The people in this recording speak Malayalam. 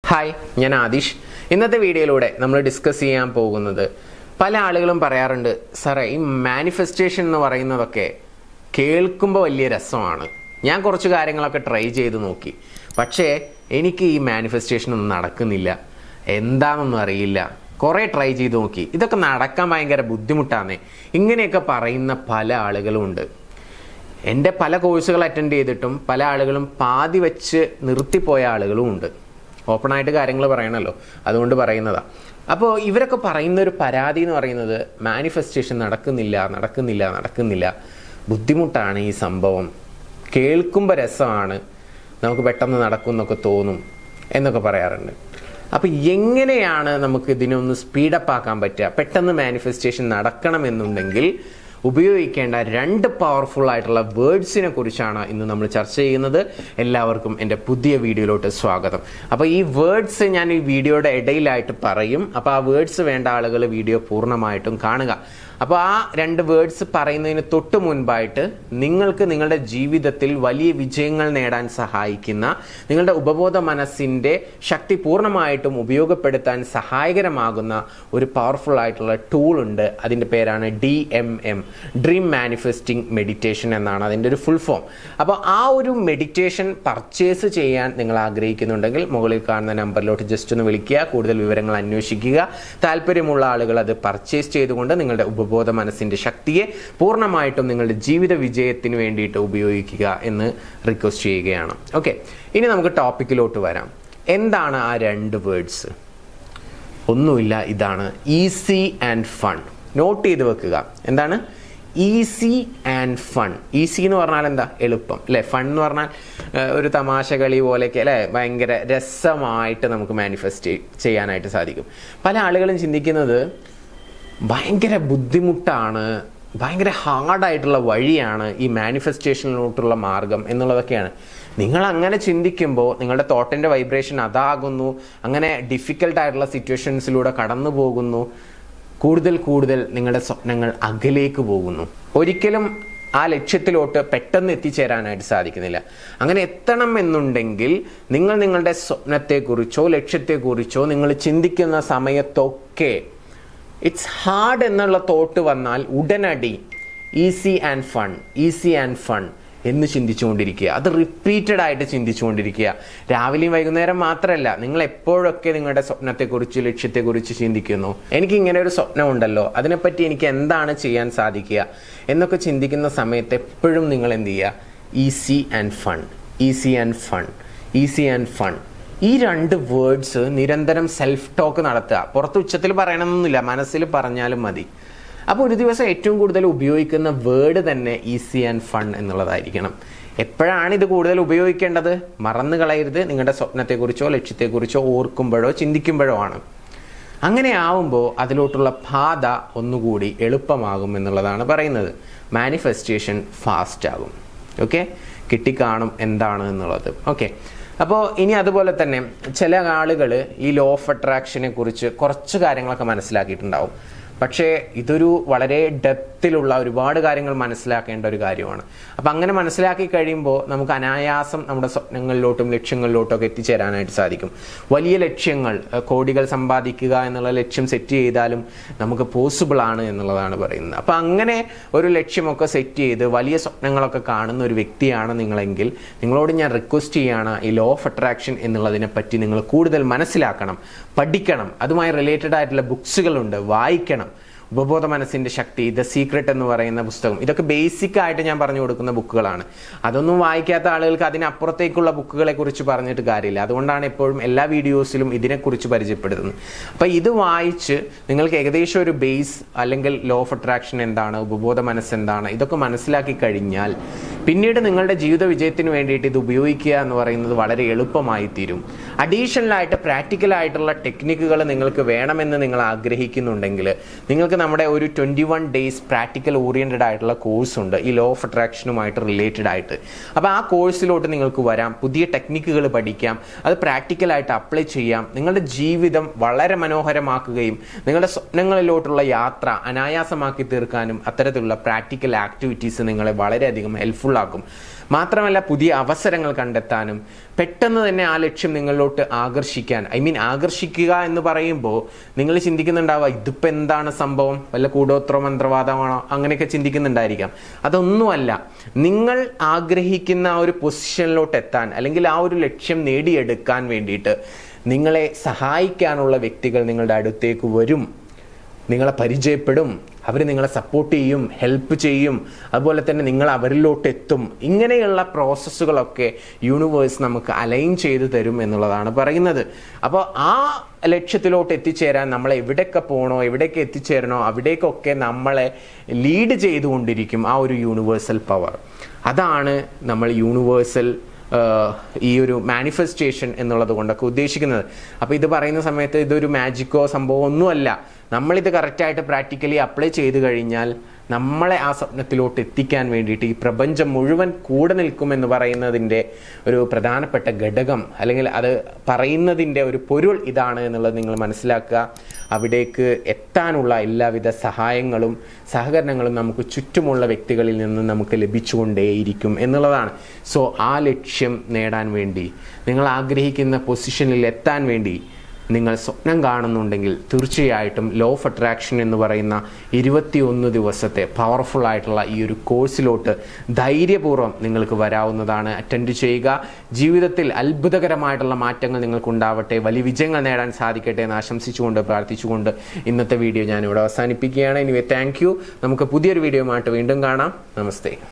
ഹായ് ഞാൻ ആദിഷ് ഇന്നത്തെ വീഡിയോയിലൂടെ നമ്മൾ ഡിസ്കസ് ചെയ്യാൻ പോകുന്നത് പല ആളുകളും പറയാറുണ്ട് സാറേ ഈ മാനിഫെസ്റ്റേഷൻ എന്ന് പറയുന്നതൊക്കെ കേൾക്കുമ്പോൾ വലിയ രസമാണ് ഞാൻ കുറച്ച് കാര്യങ്ങളൊക്കെ ട്രൈ ചെയ്ത് നോക്കി പക്ഷേ എനിക്ക് ഈ മാനിഫെസ്റ്റേഷൻ ഒന്നും നടക്കുന്നില്ല എന്താണെന്നൊന്നും അറിയില്ല കുറേ ട്രൈ ചെയ്ത് നോക്കി ഇതൊക്കെ നടക്കാൻ ഭയങ്കര ബുദ്ധിമുട്ടാണ് ഇങ്ങനെയൊക്കെ പറയുന്ന പല ആളുകളും ഉണ്ട് എൻ്റെ പല കോഴ്സുകൾ അറ്റൻഡ് ചെയ്തിട്ടും പല ആളുകളും പാതി വെച്ച് നിർത്തിപ്പോയ ആളുകളും ഉണ്ട് ഓപ്പണായിട്ട് കാര്യങ്ങൾ പറയണമല്ലോ അതുകൊണ്ട് പറയുന്നതാ അപ്പോൾ ഇവരൊക്കെ പറയുന്ന ഒരു പരാതി എന്ന് പറയുന്നത് മാനിഫെസ്റ്റേഷൻ നടക്കുന്നില്ല നടക്കുന്നില്ല നടക്കുന്നില്ല ബുദ്ധിമുട്ടാണ് ഈ സംഭവം കേൾക്കുമ്പോൾ രസമാണ് നമുക്ക് പെട്ടെന്ന് നടക്കും എന്നൊക്കെ തോന്നും എന്നൊക്കെ പറയാറുണ്ട് അപ്പോൾ എങ്ങനെയാണ് നമുക്ക് ഇതിനൊന്ന് സ്പീഡപ്പ് ആക്കാൻ പറ്റുക പെട്ടെന്ന് മാനിഫെസ്റ്റേഷൻ നടക്കണമെന്നുണ്ടെങ്കിൽ ഉപയോഗിക്കേണ്ട രണ്ട് പവർഫുൾ ആയിട്ടുള്ള വേർഡ്സിനെ കുറിച്ചാണ് ഇന്ന് നമ്മൾ ചർച്ച ചെയ്യുന്നത് എല്ലാവർക്കും എൻ്റെ പുതിയ വീഡിയോയിലോട്ട് സ്വാഗതം അപ്പോൾ ഈ വേർഡ്സ് ഞാൻ ഈ വീഡിയോയുടെ ഇടയിലായിട്ട് പറയും അപ്പോൾ ആ വേർഡ്സ് വേണ്ട ആളുകൾ വീഡിയോ പൂർണ്ണമായിട്ടും കാണുക അപ്പോൾ ആ രണ്ട് വേർഡ്സ് പറയുന്നതിന് തൊട്ട് മുൻപായിട്ട് നിങ്ങൾക്ക് നിങ്ങളുടെ ജീവിതത്തിൽ വലിയ വിജയങ്ങൾ നേടാൻ സഹായിക്കുന്ന നിങ്ങളുടെ ഉപബോധ മനസ്സിൻ്റെ ശക്തി പൂർണ്ണമായിട്ടും ഉപയോഗപ്പെടുത്താൻ സഹായകരമാകുന്ന ഒരു പവർഫുൾ ആയിട്ടുള്ള ടൂൾ ഉണ്ട് അതിൻ്റെ പേരാണ് D M M dream manifesting meditation എന്നാണ് അതിൻ്റെ ഒരു ഫുൾ ഫോം അപ്പോൾ ആ ഒരു മെഡിറ്റേഷൻ പർച്ചേസ് ചെയ്യാൻ നിങ്ങൾ ആഗ്രഹിക്കുന്നുണ്ടെങ്കിൽ മുകളിൽ കാണുന്ന നമ്പറിലോട്ട് ജസ്റ്റ് ഒന്ന് വിളിക്കുക കൂടുതൽ വിവരങ്ങൾ അന്വേഷിക്കുക താല്പര്യമുള്ള ആളുകൾ അത് പർച്ചേസ് ചെയ്തുകൊണ്ട് നിങ്ങളുടെ ഉപബോധ മനസ്സിൻ്റെ ശക്തിയെ പൂർണ്ണമായിട്ടും നിങ്ങളുടെ ജീവിത വിജയത്തിന് വേണ്ടിയിട്ട് ഉപയോഗിക്കുക എന്ന് റിക്വസ്റ്റ് ചെയ്യുകയാണ് ഓക്കെ ഇനി നമുക്ക് ടോപ്പിക്കിലോട്ട് വരാം എന്താണ് ആ രണ്ട് വേർഡ്സ് ഒന്നുമില്ല ഇതാണ് ഈസി ആൻഡ് ഫൺ നോട്ട് ചെയ്ത് വെക്കുക എന്താണ് ഈസി ആൻഡ് ഫൺ ഈസി എന്ന് പറഞ്ഞാൽ എന്താ എളുപ്പം അല്ലേ ഫൺ എന്ന് പറഞ്ഞാൽ ഏഹ്, ഒരു തമാശ കളി പോലെയൊക്കെ അല്ലേ ഭയങ്കര രസമായിട്ട് നമുക്ക് മാനിഫെസ്റ്റ് ചെയ്യാനായിട്ട് സാധിക്കും പല ആളുകളും ചിന്തിക്കുന്നത് ഭയങ്കര ബുദ്ധിമുട്ടാണ് ഭയങ്കര ഹാർഡായിട്ടുള്ള വഴിയാണ് ഈ മാനിഫെസ്റ്റേഷനിലോട്ടുള്ള മാർഗം എന്നുള്ളതൊക്കെയാണ് നിങ്ങൾ അങ്ങനെ ചിന്തിക്കുമ്പോൾ നിങ്ങളുടെ തോട്ടിൻ്റെ വൈബ്രേഷൻ അതാകുന്നു അങ്ങനെ ഡിഫിക്കൽട്ട് ആയിട്ടുള്ള സിറ്റുവേഷൻസിലൂടെ കടന്നു പോകുന്നു കൂടുതൽ കൂടുതൽ നിങ്ങളുടെ സ്വപ്നങ്ങൾ അകലേക്ക് പോകുന്നു ഒരിക്കലും ആ ലക്ഷ്യത്തിലോട്ട് പെട്ടെന്ന് എത്തിച്ചേരാനായിട്ട് സാധിക്കുന്നില്ല അങ്ങനെ എത്തണം എന്നുണ്ടെങ്കിൽ നിങ്ങൾ നിങ്ങളുടെ സ്വപ്നത്തെക്കുറിച്ചോ ലക്ഷ്യത്തെക്കുറിച്ചോ നിങ്ങൾ ചിന്തിക്കുന്ന സമയത്തൊക്കെ ഇറ്റ്സ് ഹാർഡ് എന്നുള്ള തോട്ട് വന്നാൽ ഉടനടി easy and fun easy and fun എന്ന് ചിന്തിച്ചുകൊണ്ടിരിക്കുക അത് റിപ്പീറ്റഡ് ആയിട്ട് ചിന്തിച്ചുകൊണ്ടിരിക്കുക രാവിലെയും വൈകുന്നേരം മാത്രമല്ല നിങ്ങൾ എപ്പോഴൊക്കെ നിങ്ങളുടെ സ്വപ്നത്തെക്കുറിച്ച് ലക്ഷ്യത്തെക്കുറിച്ച് ചിന്തിക്കുന്നു എനിക്ക് ഇങ്ങനെ ഒരു സ്വപ്നം ഉണ്ടല്ലോ അതിനെപ്പറ്റി എനിക്ക് എന്താണ് ചെയ്യാൻ സാധിക്കുക എന്നൊക്കെ ചിന്തിക്കുന്ന സമയത്ത് എപ്പോഴും നിങ്ങൾ എന്ത് ചെയ്യുക easy and fun easy and fun easy and fun ഈ രണ്ട് വേർഡ്സ് നിരന്തരം സെൽഫ് ടോക്ക് നടത്തുക പുറത്ത് ഉച്ചത്തിൽ പറയണമെന്നൊന്നുമില്ല മനസ്സിൽ പറഞ്ഞാലും മതി അപ്പോൾ ഒരു ദിവസം ഏറ്റവും കൂടുതൽ ഉപയോഗിക്കുന്ന വേർഡ് തന്നെ ഈസി ആൻഡ് ഫൺ എന്നുള്ളതായിരിക്കണം എപ്പോഴാണ് ഇത് കൂടുതൽ ഉപയോഗിക്കേണ്ടത് മറന്നു കളയരുത് നിങ്ങളുടെ സ്വപ്നത്തെക്കുറിച്ചോ ലക്ഷ്യത്തെക്കുറിച്ചോ ഓർക്കുമ്പോഴോ ചിന്തിക്കുമ്പോഴോ ആണ് അങ്ങനെ ആവുമ്പോൾ അതിലോട്ടുള്ള പാത ഒന്നുകൂടി എളുപ്പമാകും എന്നുള്ളതാണ് പറയുന്നത് മാനിഫെസ്റ്റേഷൻ ഫാസ്റ്റ് ആകും ഓക്കെ കിട്ടിക്കാണും എന്താണ് എന്നുള്ളത് ഓക്കെ അപ്പോൾ ഇനി അതുപോലെ തന്നെ ചില ആളുകൾ ഈ ലോ ഓഫ് അട്രാക്ഷനെ കുറിച്ച് കുറച്ച് കാര്യങ്ങളൊക്കെ മനസ്സിലാക്കിയിട്ടുണ്ടാവും പക്ഷേ ഇതൊരു വളരെ ഡെപ്തിലുള്ള ഒരുപാട് കാര്യങ്ങൾ മനസ്സിലാക്കേണ്ട ഒരു കാര്യമാണ് അപ്പം അങ്ങനെ മനസ്സിലാക്കി കഴിയുമ്പോൾ നമുക്ക് അനായാസം നമ്മുടെ സ്വപ്നങ്ങളിലോട്ടും ലക്ഷ്യങ്ങളിലോട്ടും ഒക്കെ എത്തിച്ചേരാനായിട്ട് സാധിക്കും വലിയ ലക്ഷ്യങ്ങൾ ഏഹ്, കോടികൾ സമ്പാദിക്കുക എന്നുള്ള ലക്ഷ്യം സെറ്റ് ചെയ്താലും നമുക്ക് പോസിബിൾ ആണ് എന്നുള്ളതാണ് പറയുന്നത് അപ്പം അങ്ങനെ ഒരു ലക്ഷ്യമൊക്കെ സെറ്റ് ചെയ്ത് വലിയ സ്വപ്നങ്ങളൊക്കെ കാണുന്ന ഒരു വ്യക്തിയാണ് നിങ്ങളെങ്കിൽ നിങ്ങളോട് ഞാൻ റിക്വസ്റ്റ് ചെയ്യാണ് ഈ ലോ ഓഫ് അട്രാക്ഷൻ എന്നുള്ളതിനെ പറ്റി നിങ്ങൾ കൂടുതൽ മനസ്സിലാക്കണം പഠിക്കണം അതുമായി റിലേറ്റഡ് ആയിട്ടുള്ള ബുക്സുകളുണ്ട് വായിക്കണം ഉപബോധ മനസ്സിന്റെ ശക്തി ദ സീക്രട്ട് എന്ന് പറയുന്ന പുസ്തകം ഇതൊക്കെ ബേസിക് ആയിട്ട് ഞാൻ പറഞ്ഞു കൊടുക്കുന്ന ബുക്കുകളാണ് അതൊന്നും വായിക്കാത്ത ആളുകൾക്ക് അതിനപ്പുറത്തേക്കുള്ള ബുക്കുകളെ കുറിച്ച് പറഞ്ഞിട്ട് കാര്യമില്ല അതുകൊണ്ടാണ് എപ്പോഴും എല്ലാ വീഡിയോസിലും ഇതിനെക്കുറിച്ച് പരിചയപ്പെടുത്തുന്നത് അപ്പം ഇത് വായിച്ച് നിങ്ങൾക്ക് ഏകദേശം ഒരു ബേസ് അല്ലെങ്കിൽ ലോ ഓഫ് അട്രാക്ഷൻ എന്താണ് ഉപബോധ മനസ്സ് എന്താണ് ഇതൊക്കെ മനസ്സിലാക്കി കഴിഞ്ഞാൽ പിന്നീട് നിങ്ങളുടെ ജീവിത വിജയത്തിന് വേണ്ടിയിട്ട് ഇത് ഉപയോഗിക്കുക എന്ന് പറയുന്നത് വളരെ എളുപ്പമായി തീരും അഡീഷണൽ ആയിട്ട് പ്രാക്ടിക്കൽ ആയിട്ടുള്ള ടെക്നിക്കുകൾ നിങ്ങൾക്ക് വേണമെന്ന് നിങ്ങൾ ആഗ്രഹിക്കുന്നുണ്ടെങ്കിൽ നിങ്ങൾക്ക് നമ്മുടെ ഒരു twenty one days practical oriented ആയിട്ടുള്ള കോഴ്സ് ഉണ്ട് ഈ ലോ ഓഫ് അട്രാക്ഷനുമായിട്ട് റിലേറ്റഡ് ആയിട്ട് അപ്പോൾ ആ കോഴ്സിലോട്ട് നിങ്ങൾക്ക് വരാം പുതിയ ടെക്നിക്കുകൾ പഠിക്കാം അത് പ്രാക്ടിക്കലായിട്ട് അപ്ലൈ ചെയ്യാം നിങ്ങളുടെ ജീവിതം വളരെ മനോഹരമാക്കുകയും നിങ്ങളുടെ സ്വപ്നങ്ങളിലോട്ടുള്ള യാത്ര അനായാസമാക്കി തീർക്കാനും അത്തരത്തിലുള്ള പ്രാക്ടിക്കൽ ആക്ടിവിറ്റീസ് നിങ്ങളെ വളരെയധികം ഹെൽപ്ഫുൾ ആക്കും മാത്രമല്ല പുതിയ അവസരങ്ങൾ കണ്ടെത്താനും പെട്ടെന്ന് തന്നെ ആ ലക്ഷ്യം നിങ്ങളിലോട്ട് ആകർഷിക്കാൻ ഐ മീൻ ആകർഷിക്കുക എന്ന് പറയുമ്പോൾ നിങ്ങൾ ചിന്തിക്കുന്നുണ്ടാവുക ഇതിപ്പോൾ എന്താണ് സംഭവം വല്ല കൂടോത്ര മന്ത്രവാദമാണോ അങ്ങനെയൊക്കെ ചിന്തിക്കുന്നുണ്ടായിരിക്കാം അതൊന്നുമല്ല നിങ്ങൾ ആഗ്രഹിക്കുന്ന ആ ഒരു പൊസിഷനിലോട്ട് എത്താൻ അല്ലെങ്കിൽ ആ ഒരു ലക്ഷ്യം നേടിയെടുക്കാൻ വേണ്ടിയിട്ട് നിങ്ങളെ സഹായിക്കാനുള്ള വ്യക്തികൾ നിങ്ങളുടെ അടുത്തേക്ക് വരും നിങ്ങളെ പരിചയപ്പെടും അവർ നിങ്ങളെ സപ്പോർട്ട് ചെയ്യും ഹെൽപ്പ് ചെയ്യും അതുപോലെ തന്നെ നിങ്ങൾ അവരിലോട്ട് എത്തും ഇങ്ങനെയുള്ള പ്രോസസ്സുകളൊക്കെ യൂണിവേഴ്സ് നമുക്ക് അലൈൻ ചെയ്തു തരും എന്നുള്ളതാണ് പറയുന്നത് അപ്പോൾ ആ ലക്ഷ്യത്തിലോട്ട് എത്തിച്ചേരാൻ നമ്മൾ എവിടെയൊക്കെ പോകണോ എവിടെയൊക്കെ എത്തിച്ചേരണോ അവിടേക്കൊക്കെ നമ്മളെ ലീഡ് ചെയ്തുകൊണ്ടിരിക്കും ആ ഒരു യൂണിവേഴ്സൽ പവർ അതാണ് നമ്മൾ യൂണിവേഴ്സൽ ഈ ഒരു മാനിഫെസ്റ്റേഷൻ എന്നുള്ളത് കൊണ്ടൊക്കെ ഉദ്ദേശിക്കുന്നത് അപ്പോൾ ഇത് പറയുന്ന സമയത്ത് ഇതൊരു മാജിക്കോ സംഭവം ഒന്നുമല്ല നമ്മളിത് കറക്റ്റായിട്ട് പ്രാക്ടിക്കലി അപ്ലൈ ചെയ്ത് കഴിഞ്ഞാൽ നമ്മളെ ആ സ്വപ്നത്തിലോട്ട് എത്തിക്കാൻ വേണ്ടിയിട്ട് ഈ പ്രപഞ്ചം മുഴുവൻ കൂടെ നിൽക്കുമെന്ന് പറയുന്നതിൻ്റെ ഒരു പ്രധാനപ്പെട്ട ഘടകം അല്ലെങ്കിൽ അത് പറയുന്നതിൻ്റെ ഒരു പൊരുൾ ഇതാണ് എന്നുള്ളത് നിങ്ങൾ മനസ്സിലാക്കുക അവിടേക്ക് എത്താനുള്ള എല്ലാവിധ സഹായങ്ങളും സഹകരണങ്ങളും നമുക്ക് ചുറ്റുമുള്ള വ്യക്തികളിൽ നിന്ന് നമുക്ക് ലഭിച്ചുകൊണ്ടേയിരിക്കും എന്നുള്ളതാണ് സോ ആ ലക്ഷ്യം നേടാൻ വേണ്ടി നിങ്ങൾ ആഗ്രഹിക്കുന്ന പൊസിഷനിൽ എത്താൻ വേണ്ടി നിങ്ങൾ സ്വപ്നം കാണുന്നുണ്ടെങ്കിൽ തീർച്ചയായിട്ടും ലോ ഓഫ് അട്രാക്ഷൻ എന്ന് പറയുന്ന ഇരുപത്തിയൊന്ന് ദിവസത്തെ പവർഫുൾ ആയിട്ടുള്ള ഈ ഒരു കോഴ്സിലോട്ട് ധൈര്യപൂർവ്വം നിങ്ങൾക്ക് വരാവുന്നതാണ് അറ്റൻഡ് ചെയ്യുക ജീവിതത്തിൽ അത്ഭുതകരമായിട്ടുള്ള മാറ്റങ്ങൾ നിങ്ങൾക്കുണ്ടാവട്ടെ വലിയ വിജയങ്ങൾ നേടാൻ സാധിക്കട്ടെ എന്ന് ആശംസിച്ചുകൊണ്ട് പ്രാർത്ഥിച്ചുകൊണ്ട് ഇന്നത്തെ വീഡിയോ ഞാൻ ഇവിടെ അവസാനിപ്പിക്കുകയാണ് ഇനി താങ്ക് യു നമുക്ക് പുതിയൊരു വീഡിയോയുമായിട്ട് വീണ്ടും കാണാം നമസ്തേ